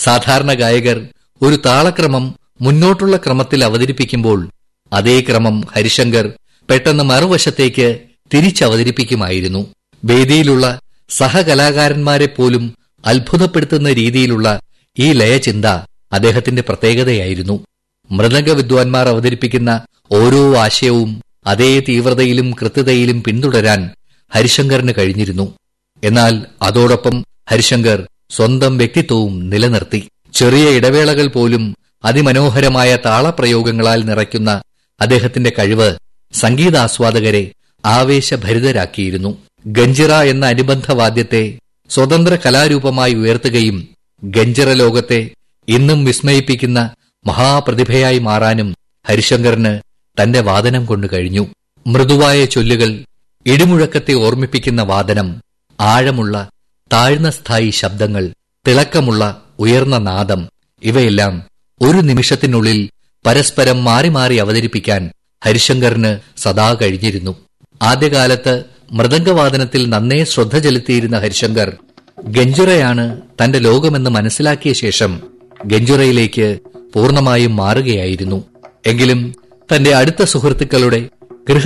സാധാരണ ഗായകർ ഒരു താളക്രമം മുന്നോട്ടുള്ള ക്രമത്തിൽ അവതരിപ്പിക്കുമ്പോൾ അതേ ക്രമം ഹരിശങ്കർ പെട്ടെന്ന് മറുവശത്തേക്ക് തിരിച്ചവതരിപ്പിക്കുമായിരുന്നു വേദിയിലുള്ള സഹകലാകാരന്മാരെ പോലും അത്ഭുതപ്പെടുത്തുന്ന രീതിയിലുള്ള ഈ ലയചിന്ത അദ്ദേഹത്തിന്റെ പ്രത്യേകതയായിരുന്നു മൃദംഗ വിദ്വാൻമാർ അവതരിപ്പിക്കുന്ന ഓരോ ആശയവും അതേ തീവ്രതയിലും കൃത്യതയിലും പിന്തുടരാൻ ഹരിശങ്കറിന് കഴിഞ്ഞിരുന്നു എന്നാൽ അതോടൊപ്പം ഹരിശങ്കർ സ്വന്തം വ്യക്തിത്വവും നിലനിർത്തി ചെറിയ ഇടവേളകൾ പോലും അതിമനോഹരമായ താളപ്രയോഗങ്ങളാൽ നിറയ്ക്കുന്ന അദ്ദേഹത്തിന്റെ കഴിവ് സംഗീതാസ്വാദകരെ ആവേശഭരിതരാക്കിയിരുന്നു ഗഞ്ചിറ എന്ന അനുബന്ധ വാദ്യത്തെ സ്വതന്ത്ര കലാരൂപമായി ഉയർത്തുകയും ഗഞ്ചിറ ലോകത്തെ ഇന്നും വിസ്മയിപ്പിക്കുന്ന മഹാപ്രതിഭയായി മാറാനും ഹരിശങ്കറിന് തന്റെ വാദനം കൊണ്ട് കഴിഞ്ഞു മൃദുവായ ചൊല്ലുകൾ ഇടിമുഴക്കത്തെ ഓർമ്മിപ്പിക്കുന്ന വാദനം ആഴമുള്ള താഴ്ന്ന സ്ഥായി ശബ്ദങ്ങൾ തിളക്കമുള്ള ഉയർന്ന നാദം ഇവയെല്ലാം ഒരു നിമിഷത്തിനുള്ളിൽ പരസ്പരം മാറി മാറി അവതരിപ്പിക്കാൻ ഹരിശങ്കറിന് സദാ കഴിഞ്ഞിരുന്നു ആദ്യകാലത്ത് മൃദംഗവാദനത്തിൽ നന്നേ ശ്രദ്ധ ചെലുത്തിയിരുന്ന ഹരിശങ്കർ ഗഞ്ചുറയാണ് തന്റെ ലോകമെന്ന് മനസ്സിലാക്കിയ ശേഷം ഗഞ്ചുറയിലേക്ക് പൂർണ്ണമായും മാറുകയായിരുന്നു എങ്കിലും തന്റെ അടുത്ത സുഹൃത്തുക്കളുടെ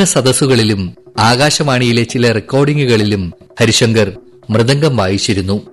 ഗൃഹസദസ്സുകളിലും ആകാശവാണിയിലെ ചില റെക്കോർഡിംഗുകളിലും ഹരിശങ്കർ മൃദംഗം വായിച്ചിരുന്നു